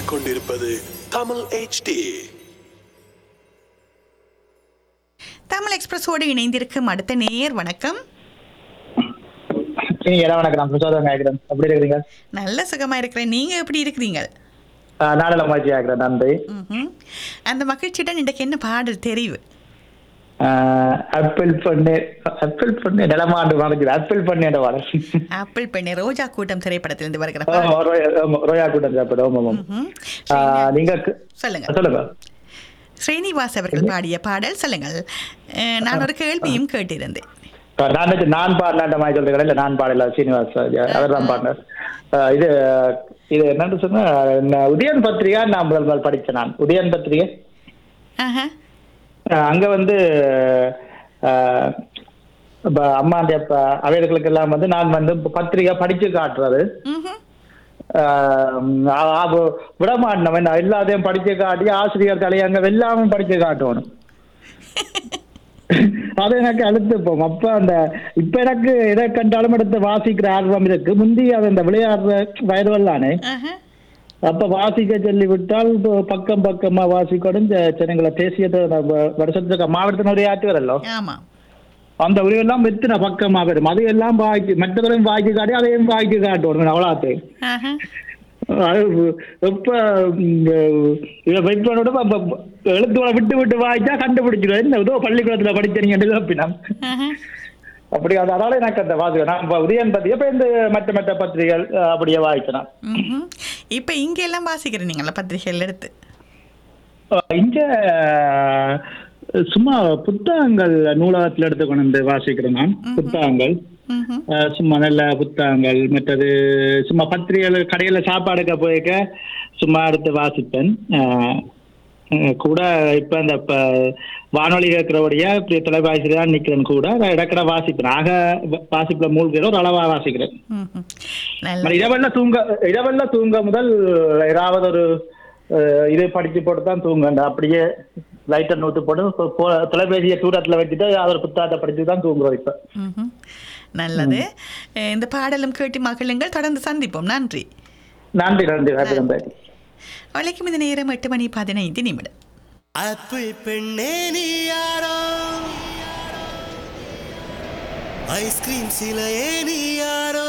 கேட்டுக்கொண்டிருப்பது தமிழ் HD தமிழ் எக்ஸ்பிரஸோடு இணைந்திருக்கும் அடுத்த நேயர் வணக்கம் சரி இடம் வணக்கம் நான் பிரச்சோதம் கேட்கிறேன் எப்படி இருக்கிறீங்க நல்ல சுகமா இருக்கிறேன் நீங்க எப்படி இருக்கிறீங்க நாடல மகிழ்ச்சி ஆகிறேன் நன்றி ம்ஹும். அந்த மகிழ்ச்சியுடன் இன்றைக்கு என்ன பாடல் தெரிவு ஆப்பிள் பண்ணு ஆப்பிள் பண்ணு நிலமாண்டு மறைஞ்சது ஆப்பிள் பண்ணு என்ற பாடல் ஆப்பிள் பெண்ணை ரோஜா கூட்டம் திரைப்படத்திலிருந்து வருகிற ஆமா, பாடல் ரோயா- ஆமா, ரோயா கூட்டம் சாப்பிடும் ஆமாம் ஆமாம். ம்ஹும். ஆ, ஸ்ரீனி- நீங்க கு- சொல்லுங்க சொல்லுங்க ஸ்ரீனிவாஸ் அவர்கள் பாடிய பாடல் சொல்லுங்கள் அஹ், நான் ஒரு கேள்வியும் கேட்டிருந்தேன் ஆ, நான் நினைச்சு நான் பாடினாட்ட மாதிரி சொல்றேன் இல்ல நான் பாடல சீனிவாஸ் அவர் தான் பாடினார் ஆ, இது இது என்னன்னு சொன்னா நான் உதயன் பத்திரிகா நான் முதல் முதல் படிச்சேன் நான் உதயன் பத்திரிகை ஆஹா. ஆஹ் அங்க வந்து ஆஹ் இப்ப அம்மாண்ட அவைகளுக்கு எல்லாம் வந்து நான் வந்து பத்திரிகை படிச்சு காட்டுறது ம்ஹும். ஆஹ் அப்போ விடமாட்டினவன் நான் எல்லாத்தையும் படிச்சு காட்டி ஆசிரியர் தலையங்க எல்லாமே படிச்சு காட்டணும் அது எனக்கு அழுத்துப்போம் அப்ப அந்த இப்ப எனக்கு எதை கண்டாலும் எடுத்து வாசிக்கிற ஆர்வம் இருக்கு முந்தி அது அந்த விளையாடுற வயதுவல்லானே ஆஹா. அப்ப வாசிக்க சொல்லி விட்டால் இப்போ பக்கம் பக்கமா வாசிக்கணும் இந்த ஜனங்களை தேசியத்தை நம்ம வருஷத்துக்கு மாவட்டத்தின் உரையாற்றி வரല്ലോ ஆமா அந்த உரையெல்லாம் வெத்தின பக்கமா வரும் அது எல்லாம் வாய்க்கு மற்றவரையும் வாய்க்கு காட்டி அதையும் வாய்க்கு காட்டணும் அவ்வளோத்து ஆஹா. அது எப்ப இந்த இதை வைப்பனோட எழுத்துக்களை விட்டு விட்டு வாய்ச்சா கண்டுபிடிச்சிடுவேன் என்ன ஏதோ பள்ளிக்கூடத்துல படிச்சீங்க அப்படின்னா ஆஹா. அப்படி அது அதனால எனக்கு அந்த வாசிக்க நான் இப்ப உதயன் பத்தி இப்ப இந்த மற்ற மற்ற பத்திரிகைகள் அஹ், அப்படியே வாய்க்கலாம் ம்ஹும். இப்ப இங்க எல்லாம் வாசிக்கிறேன் நீங்களா பத்திரிகைகள் எடுத்து அஹ் இங்க அஹ், சும்மா புத்தகங்கள் நூலகத்தில் எடுத்து கொண்டு வந்து வாசிக்கிறேன் நான் புத்தகங்கள் ம்ஹும். அஹ், சும்மா நல்ல புத்தகங்கள் மற்றது சும்மா பத்திரிகைகள் கடையில சாப்பாடுக்க போய்க்க சும்மா எடுத்து வாசிப்பேன் அஹ், அஹ், கூட இப்ப இந்த இப்ப வானொலி கேட்கிறபடிய இப்படி தொலைபேசி தான் நிக்கிறேன் கூட நான் இடக்கட வாசிப்பேன் ஆக வ- வாசிப்புல மூழ்கிறோம் ஒரு அளவா வாசிக்கிறேன் ம்ஹும். நல்ல மறு இரவெல்லாம் தூங்க இரவெல்லாம் தூங்க முதல் ஏதாவது ஒரு அஹ், இது படிச்சு போட்டு தான் தூங்க அப்படியே லைட்டர் நோட்டு போட்டு போ- போ- தொலைபேசியை தூரத்துல வச்சுட்டு அது ஒரு புத்தகத்தை படிச்சு தான் தூங்குறோம் இப்ப ம்ஹும். நல்லது அஹ் இந்த பாடலும் கேட்டு மகிழுங்கள் தொடர்ந்து சந்திப்போம் நன்றி நன்றி நன்றி நன்றி நன்றி வலைக்கும் இந்த நேரம் எட்டு மணி பதினைந்து நிமிடம் ஆப்பிள் பெண்ணே நீ யாரோ ஐஸ்கிரீம் சிலையே நீ யாரோ